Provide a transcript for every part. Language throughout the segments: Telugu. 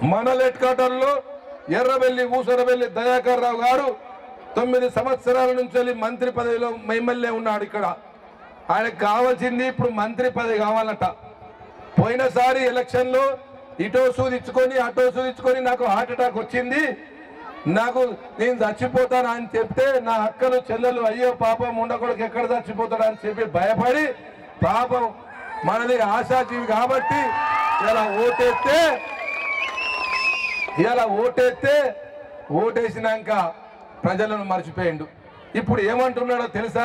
మన లెట్కాటర్లో ఎర్రబెల్లి ఊసరబెల్లి దయాకర్ రావు గారు తొమ్మిది సంవత్సరాల నుంచి వెళ్ళి మంత్రి పదవిలో ఎమ్మెల్యే ఉన్నాడు ఇక్కడ ఆయనకు కావాల్సింది ఇప్పుడు మంత్రి పదవి కావాలట పోయినసారి ఎలక్షన్లో ఇటో సూదిచ్చుకొని అటో సూదిచ్చుకొని నాకు హార్ట్ అటాక్ వచ్చింది నాకు నేను చచ్చిపోతాను అని చెప్తే నా అక్కలు చెల్లెలు అయ్యో పాపం ఉండకూడదు ఎక్కడ చచ్చిపోతాడు అని చెప్పి భయపడి పాపం మనది ఆశాజీవి కాబట్టి ఇలా ఓటేస్తే ఇలా ఓటేస్తే ఓటేసినాక ప్రజలను మర్చిపోయిండు ఇప్పుడు ఏమంటున్నాడో తెలుసా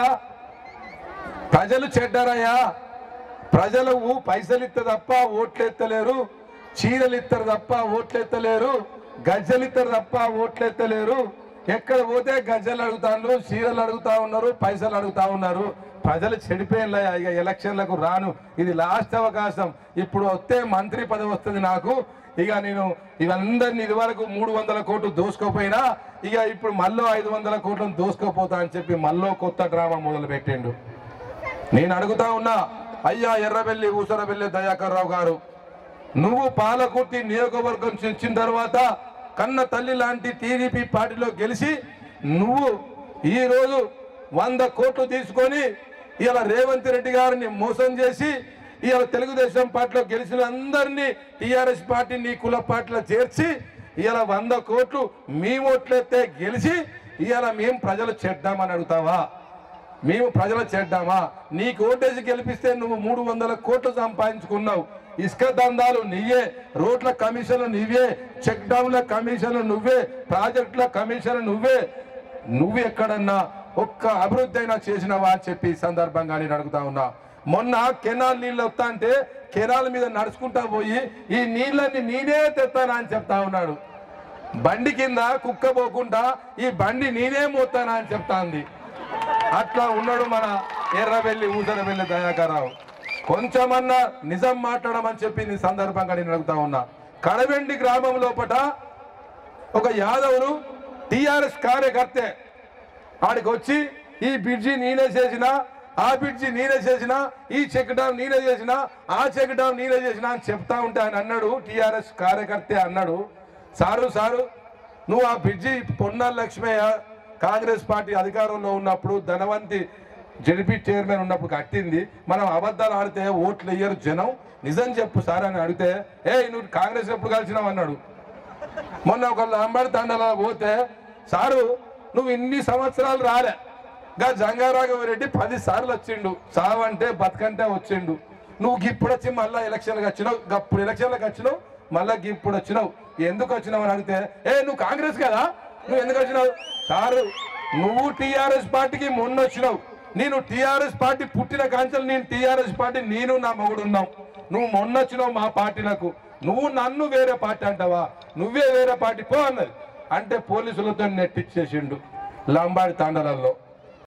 ప్రజలు చెడ్డారయ్యా ప్రజలు పైసలు ఇస్తే తప్ప ఓట్లు ఎత్తలేరు చీరలు ఇస్తారు తప్ప ఓట్లు ఎత్తలేరు గజ్జలు ఇస్తారు తప్ప ఓట్లు ఎత్తలేరు ఎక్కడ పోతే గజ్జలు అడుగుతాను చీరలు అడుగుతా ఉన్నారు పైసలు అడుగుతా ఉన్నారు ప్రజలు చెడిపోయినలయ్యా ఇక ఎలక్షన్లకు రాను ఇది లాస్ట్ అవకాశం ఇప్పుడు వస్తే మంత్రి పదవి వస్తుంది నాకు ఇక నేను ఇవందరిని ఇదివరకు మూడు వందల కోట్లు దోసుకోపోయినా ఇక ఇప్పుడు మళ్ళీ ఐదు వందల కోట్లను దోసుకోపోతా అని చెప్పి మళ్ళీ కొత్త డ్రామా మొదలు పెట్టిండు నేను అడుగుతా ఉన్నా అయ్యా ఎర్రబెల్లి ఊసరబెల్లి దయాకర్ రావు గారు నువ్వు పాలకుర్తి నియోజకవర్గం నుంచి వచ్చిన తర్వాత కన్న తల్లి లాంటి టీడీపీ పార్టీలో గెలిచి నువ్వు ఈ రోజు వంద కోట్లు తీసుకొని ఇలా రేవంత్ రెడ్డి గారిని మోసం చేసి ఇవాళ తెలుగుదేశం పార్టీలో గెలిచిన అందరినీ టీఆర్ఎస్ పార్టీ నీ కుల పార్టీలో చేర్చి ఇవాళ వంద కోట్లు మీ ఓట్లెత్తే గెలిచి ఇవాళ మేము ప్రజలు చెడ్డామని అడుగుతావా మేము ప్రజలు చేద్దామా నీకు ఓటేసి గెలిపిస్తే నువ్వు మూడు వందల కోట్లు సంపాదించుకున్నావు ఇసుక దందాలు నీవే రోడ్ల కమిషన్లు నీవే చెక్ డ్యామ్ల కమిషన్లు నువ్వే ప్రాజెక్టుల కమిషన్లు నువ్వే నువ్వు ఎక్కడన్నా ఒక్క అభివృద్ధి అయినా చేసినావా అని చెప్పి ఈ సందర్భంగా నేను అడుగుతా ఉన్నా మొన్న కెనాల్ నీళ్ళు వస్తా అంటే కెనాల్ మీద నడుచుకుంటా పోయి ఈ నీళ్ళని నేనే తెస్తానా అని చెప్తా ఉన్నాడు బండి కింద కుక్క పోకుండా ఈ బండి నేనే మోస్తానా అని చెప్తా ఉంది అట్లా ఉన్నాడు మన ఎర్రబెల్లి ఊసరబెల్లి దయాకర్రావు కొంచెమన్నా నిజం మాట్లాడమని చెప్పి ఈ సందర్భంగా నేను అడుగుతా ఉన్నా కడవెండి గ్రామం లోపట ఒక యాదవులు టిఆర్ఎస్ కార్యకర్తే ఆడికి వచ్చి ఈ బ్రిడ్జి నేనే చేసిన ఆ బ్రిడ్జి నేనే చేసిన ఈ చెక్ డ్యామ్ నేనే చేసిన ఆ చెక్ డ్యామ్ నేనే చేసిన అని చెప్తా ఉంటే ఆయన అన్నాడు టిఆర్ఎస్ కార్యకర్తే అన్నాడు సారు సారు నువ్వు ఆ బ్రిడ్జి పొన్నాల లక్ష్మయ్య కాంగ్రెస్ పార్టీ అధికారంలో ఉన్నప్పుడు ధనవంతి జడిపి చైర్మన్ ఉన్నప్పుడు కట్టింది మనం అబద్ధాలు ఆడితే ఓట్లు వేయరు జనం నిజం చెప్పు సార్ అని అడిగితే ఏ నువ్వు కాంగ్రెస్ ఎప్పుడు కలిసినావు అన్నాడు మొన్న ఒక లంబడి తండలా పోతే సారు నువ్వు ఇన్ని సంవత్సరాలు రాలే గా జంగారాఘవరెడ్డి పది సార్లు వచ్చిండు సావంటే బతకంటే వచ్చిండు నువ్వు ఇప్పుడు వచ్చి మళ్ళా ఎలక్షన్లకు వచ్చినావు అప్పుడు ఎలక్షన్లకు వచ్చినావు మళ్ళా ఇప్పుడు వచ్చినావు ఎందుకు వచ్చినావు అని అడిగితే ఏ నువ్వు కాంగ్రెస్ కదా నువ్వు ఎందుకు వచ్చినావు సారు నువ్వు టీఆర్ఎస్ పార్టీకి మొన్న వచ్చినావు నేను టీఆర్ఎస్ పార్టీ పుట్టిన కాంచెలు నేను టీఆర్ఎస్ పార్టీ నేను నా మొగుడు ఉన్నాం నువ్వు మొన్న వచ్చినావు మా పార్టీలకు నువ్వు నన్ను వేరే పార్టీ అంటావా నువ్వే వేరే పార్టీ పో అన్నది అంటే పోలీసులతో నెట్టిచ్చేసిండు లంబాడి తాండలలో